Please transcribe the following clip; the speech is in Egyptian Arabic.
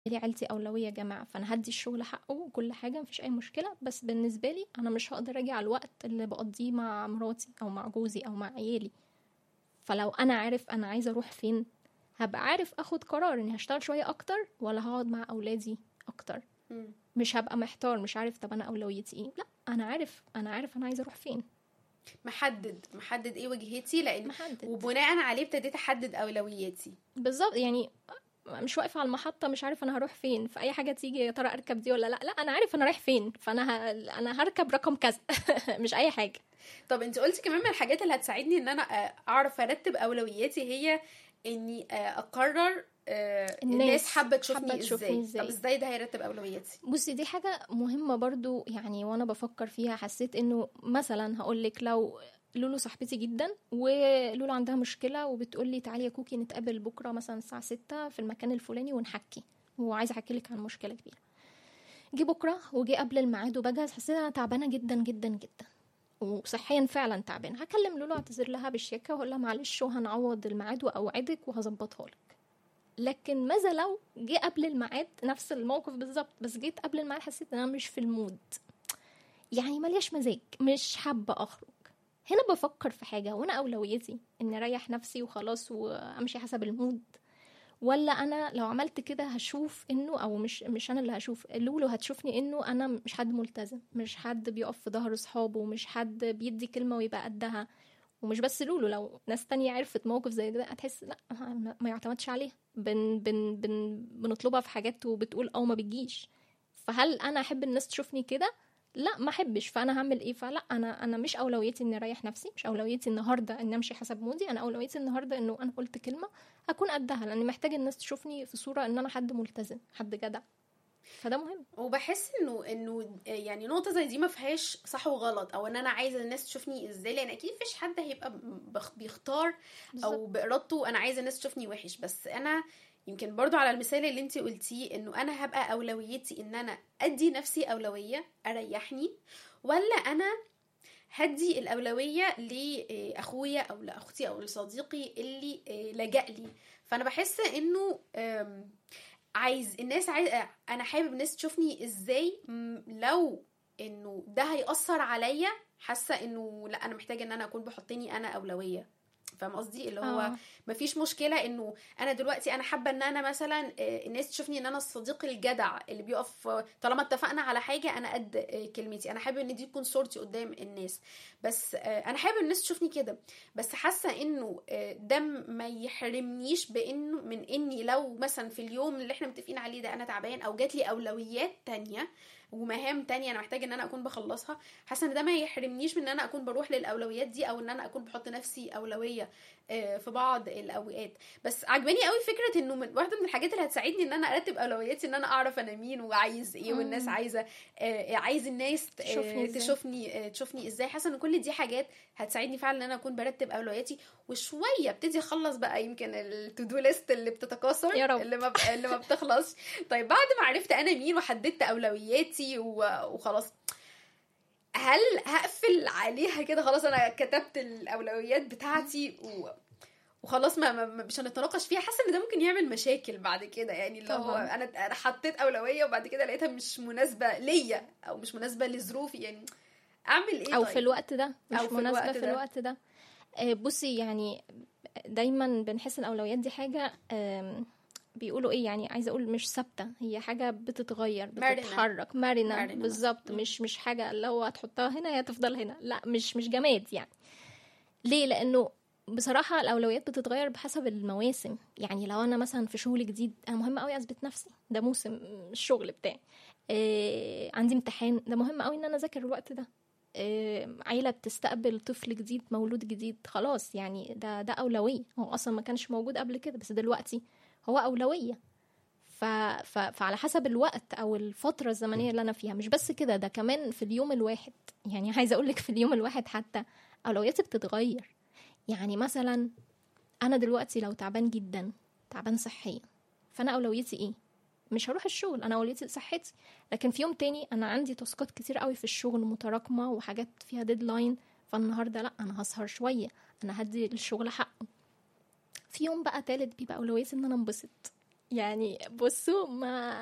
لي عيلتي اولويه يا جماعه فانا هدي الشغل حقه وكل حاجه مفيش اي مشكله بس بالنسبه لي انا مش هقدر اجي على الوقت اللي بقضيه مع مراتي او مع جوزي او مع عيالي فلو انا عارف انا عايزه اروح فين هبقى عارف اخد قرار اني هشتغل شويه اكتر ولا هقعد مع اولادي اكتر مم. مش هبقى محتار مش عارف طب انا اولويتي ايه لا انا عارف انا عارف انا عايزه اروح فين محدد محدد ايه وجهتي لان محدد وبناء عليه ابتديت احدد اولوياتي بالظبط يعني مش واقفه على المحطه مش عارف انا هروح فين في اي حاجه تيجي يا ترى اركب دي ولا لا لا انا عارف انا رايح فين فانا ه... انا هركب رقم كذا مش اي حاجه طب انت قلتي كمان من الحاجات اللي هتساعدني ان انا آه، اعرف ارتب اولوياتي هي اني آه، اقرر آه، الناس الناس حابه تشوفني, حابة تشوفني ازاي إزاي. طب ازاي ده هيرتب اولوياتي بصي دي حاجة مهمة برضو يعني وانا بفكر فيها حسيت انه مثلا هقولك لو لولو صاحبتي جدا ولولو عندها مشكلة وبتقول لي تعالي يا كوكي نتقابل بكرة مثلا الساعة ستة في المكان الفلاني ونحكي وعايزة احكي لك عن مشكلة كبيرة جه بكرة وجه قبل الميعاد وبجهز حسيت انا تعبانة جدا جدا جدا وصحيا فعلا تعبانة هكلم لولو اعتذر لها بالشيكة واقول لها معلش وهنعوض الميعاد واوعدك وهظبطها لك لكن ماذا لو جه قبل الميعاد نفس الموقف بالظبط بس جيت قبل الميعاد حسيت ان انا مش في المود يعني ملياش مزاج مش حابه اخرج هنا بفكر في حاجه وانا اولويتي اني اريح نفسي وخلاص وامشي حسب المود ولا انا لو عملت كده هشوف انه او مش مش انا اللي هشوف لولو هتشوفني انه انا مش حد ملتزم مش حد بيقف في ظهر اصحابه مش حد بيدي كلمه ويبقى قدها ومش بس لولو لو ناس تانية عرفت موقف زي ده هتحس لا ما- ما يعتمدش عليها بن بن بن بنطلبها في حاجات وبتقول او ما بتجيش فهل انا احب الناس تشوفني كده لا ما احبش فانا هعمل ايه فلا انا انا مش اولويتي اني اريح نفسي مش اولويتي النهارده اني امشي حسب مودي انا اولويتي النهارده انه انا قلت كلمه اكون قدها لاني محتاج الناس تشوفني في صوره ان انا حد ملتزم حد جدع فده مهم وبحس انه انه يعني نقطه زي دي ما فيهاش صح وغلط او ان انا عايزه الناس تشوفني ازاي لان اكيد مفيش حد هيبقى بخ- بيختار او بارادته انا عايزه الناس تشوفني وحش بس انا يمكن برضو على المثال اللي انت قلتيه انه انا هبقى اولويتي ان انا ادي نفسي اولويه اريحني ولا انا هدي الاولويه لاخويا او لاختي او لصديقي اللي آه، لجأ لي فانا بحس انه آم، عايز الناس عايز انا حابب الناس تشوفني ازاي م- لو انه ده هيأثر عليا حاسه انه لا انا محتاجه ان انا اكون بحطني انا اولويه فاهم قصدي اللي هو آه. مفيش مشكله انه انا دلوقتي انا حابه ان انا مثلا آه، الناس تشوفني ان انا الصديق الجدع اللي بيقف آه، طالما اتفقنا على حاجه انا قد آه، كلمتي انا حابب ان دي تكون صورتي قدام الناس بس آه، انا حابب الناس تشوفني كده بس حاسه انه آه، ده ما يحرمنيش بانه من اني لو مثلا في اليوم اللي احنا متفقين عليه ده انا تعبان او جات لي اولويات تانية ومهام تانية انا محتاجه ان انا اكون بخلصها حاسه ان ده ما يحرمنيش من ان انا اكون بروح للاولويات دي او ان انا اكون بحط نفسي اولويه آه، في بعض الاوقات بس عجباني قوي فكره انه من واحده من الحاجات اللي هتساعدني ان انا ارتب اولوياتي ان انا اعرف انا مين وعايز ايه والناس مم. عايزه آه، عايز الناس ت- آه، تشوفني إزاي. تشوفني آه، تشوفني ازاي حاسه ان كل دي حاجات هتساعدني فعلا ان انا اكون برتب اولوياتي وشويه ابتدي اخلص بقى يمكن التو دو ليست اللي بتتكاثر يا رب. اللي ما ب... اللي ما بتخلص طيب بعد ما عرفت انا مين وحددت اولوياتي و... وخلاص هل هقفل عليها كده خلاص انا كتبت الاولويات بتاعتي و... وخلاص ما, ما ما- مش هنتناقش فيها حاسه ان ده ممكن يعمل مشاكل بعد كده يعني اللي هو طبعاً. انا انا حطيت اولويه وبعد كده لقيتها مش مناسبه ليا او مش مناسبه لظروفي يعني اعمل ايه او طيب؟ في الوقت ده مش أو في مناسبه الوقت في ده. الوقت ده آه، بصي يعني دايما بنحس ان الاولويات دي حاجه آم، بيقولوا ايه يعني عايزه اقول مش ثابته هي حاجه بتتغير مرنة. بتتحرك مرنه, مرنة بالظبط مم. مش مش حاجه اللي هو هتحطها هنا هي تفضل هنا لا مش مش جماد يعني ليه لانه بصراحة الأولويات بتتغير بحسب المواسم يعني لو أنا مثلا في شغل جديد أنا مهم أوي أثبت نفسي ده موسم الشغل بتاعي إيه عندي امتحان ده مهم أوي إن أنا أذاكر الوقت ده إيه عيلة بتستقبل طفل جديد مولود جديد خلاص يعني ده ده أولوية هو أصلا ما كانش موجود قبل كده بس دلوقتي هو أولوية ف... ف... فعلى حسب الوقت او الفتره الزمنيه اللي انا فيها مش بس كده ده كمان في اليوم الواحد يعني عايزه اقول لك في اليوم الواحد حتى اولوياتي بتتغير يعني مثلا انا دلوقتي لو تعبان جدا تعبان صحيا فانا اولويتي ايه مش هروح الشغل انا اولويتي صحتي لكن في يوم تاني انا عندي تاسكات كتير قوي في الشغل متراكمه وحاجات فيها ديدلاين فالنهارده لا انا هسهر شويه انا هدي الشغل حقه في يوم بقى تالت بيبقى اولويتي ان انا انبسط يعني بصوا ما